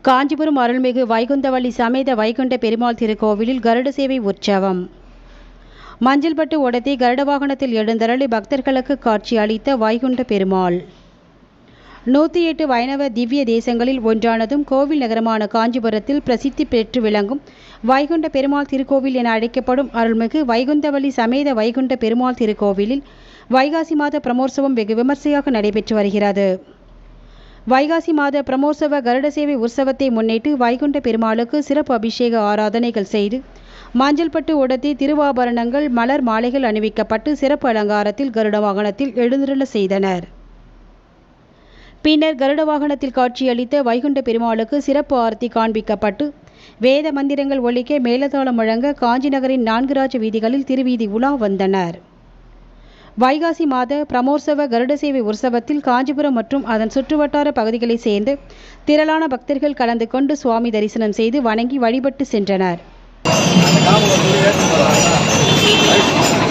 காஞ்சிபுரம் அருள்மிகு வைகுந்தவள்ளி சமேத வைகுண்ட பெருமாள் திருக்கோவிலில் கருட சேவை உற்சவம் மஞ்சள்பட்டு ஓடத்தை கருட வாகனத்தில் எழுந்தருளி பக்தர்களுக்கு காட்சி அளித்த வைகுண்ட பெருமாள் நூற்றி எட்டு வைணவ திவ்ய தேசங்களில் ஒன்றானதும் கோவில் நகரமான காஞ்சிபுரத்தில் பிரசித்தி பெற்று விளங்கும் வைகுண்ட பெருமாள் திருக்கோவில் என அழைக்கப்படும் அருள்மிகு வைகுந்தவள்ளி சமேத வைகுண்ட பெருமாள் திருக்கோவிலில் வைகாசி மாத பிரமோற்சவம் வெகு விமர்சையாக நடைபெற்று வருகிறது வைகாசி மாத பிரமோற்சவ கருட சேவை உற்சவத்தை முன்னிட்டு வைகுண்ட பெருமாளுக்கு சிறப்பு அபிஷேக ஆராதனைகள் செய்து மஞ்சள்பட்டு உடத்தி திருவாபரணங்கள் மலர் மாலைகள் அணிவிக்கப்பட்டு சிறப்பு அலங்காரத்தில் கருட வாகனத்தில் எழுந்துருள செய்தனர் பின்னர் கருட வாகனத்தில் காட்சியளித்த வைகுண்ட பெருமாளுக்கு சிறப்பு ஆரத்தி காண்பிக்கப்பட்டு வேத மந்திரங்கள் ஒலிக்க மேலதாளம் முழங்க காஞ்சி நகரின் நான்கு ராஜ வீதிகளில் திருவீதி உலா வந்தனர் வைகாசி மாத பிரமோற்சவ கருட சேவை உற்சவத்தில் காஞ்சிபுரம் மற்றும் அதன் சுற்றுவட்டார பகுதிகளைச் சேர்ந்து திரளான பக்தர்கள் கலந்து கொண்டு சுவாமி தரிசனம் செய்து வணங்கி வழிபட்டு சென்றனர் அந்த காம ஒரு ஏற்றம்